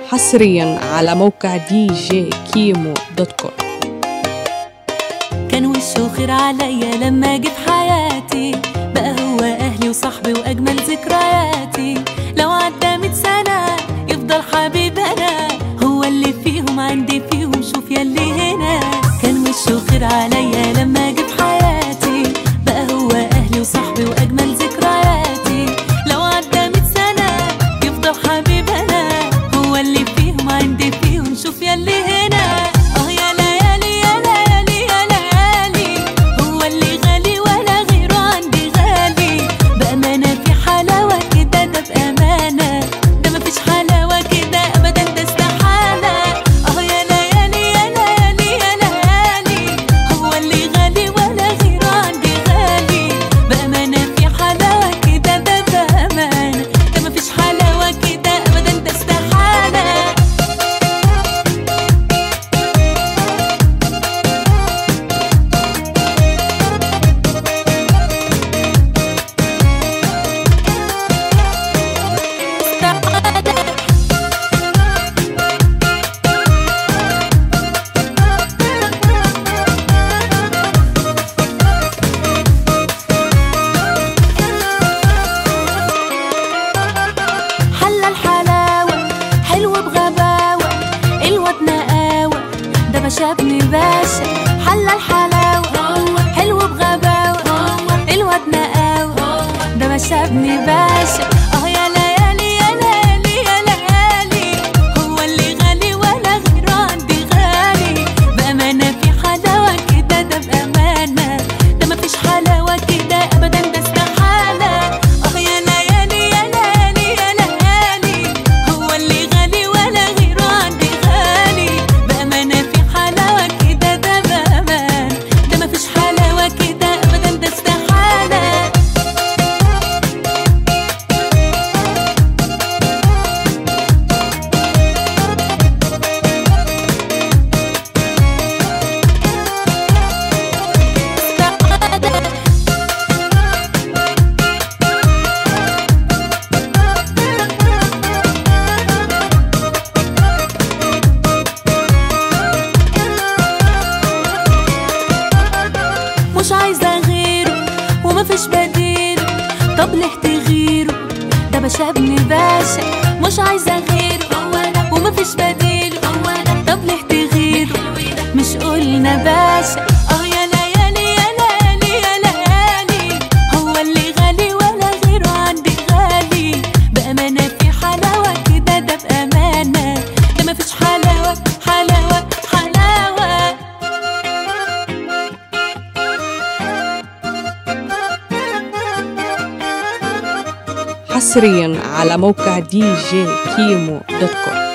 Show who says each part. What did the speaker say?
Speaker 1: حصريا على موقع دي جي كيمو دوت كوم
Speaker 2: كان وشه خير عليا لما جه في حياتي بقى هو اهلي وصاحبي واجمل ذكرياتي لو عدى مية سنة يفضل حبيبنا هو اللي فيهم عندي فيهم شوف ياللي هنا كان وشه خير عليا لما جه في حياتي بقى هو اهلي وصاحبي واجمل ذكرياتي لو عدى مية سنة يفضل حبيبنا هو اللي فيهم عندي فيهم شوف ياللي هنا اه يا ليالي يا ليالي يا ليالي هو اللي غالي ولا غيره عندي غالي بأمانة في حلاوة كده ده بأمانة ده مفيش حلاوة كده أبدا ده استحالة اه يا ليالي يا ليالي يا ليالي هو اللي غالي ولا غيره عندي غالي بأمانة في حلاوة كده ده بأمانة ده مفيش حلاوة كده أبدا ده استحالة حلى الحلاوة حلو بغباوة الواد نقاوة ده باشا ابن باشا حلى الحلاوة حلو بغباوة الواد نقاوة ده باشا ابن باشا اه يا ليالي يا ليالي يا ليالي هو اللي غالي ولا غيره عندي غالي بأمانة في حلاوة كده ده بأمانة ده مفيش حلاوة كده أبدا ده استحالة اه يا ليالي يا ليالي يا ليالي هو اللي غالي ولا غيره عندي غالي بأمانة في حلاوة كده ده بأمان ده مفيش حلاوة كده أبدا ده استحالة مش عايزة غيره ومفيش بديله طب ليه تغيره ده باشا ابن باشا مش عايزة غيره ومفيش بديله طب ليه تغيره مش قلنا باشا اه يا ليالي يا ليالي يا ليالي هو اللي غالي ولا غيره عندي غالي بأمانة في حلاوة كده ده بأمانة ده مفيش حلاوة حلاوة حلاوة
Speaker 1: حصريا على موقع دي جي كيمو دوت كوم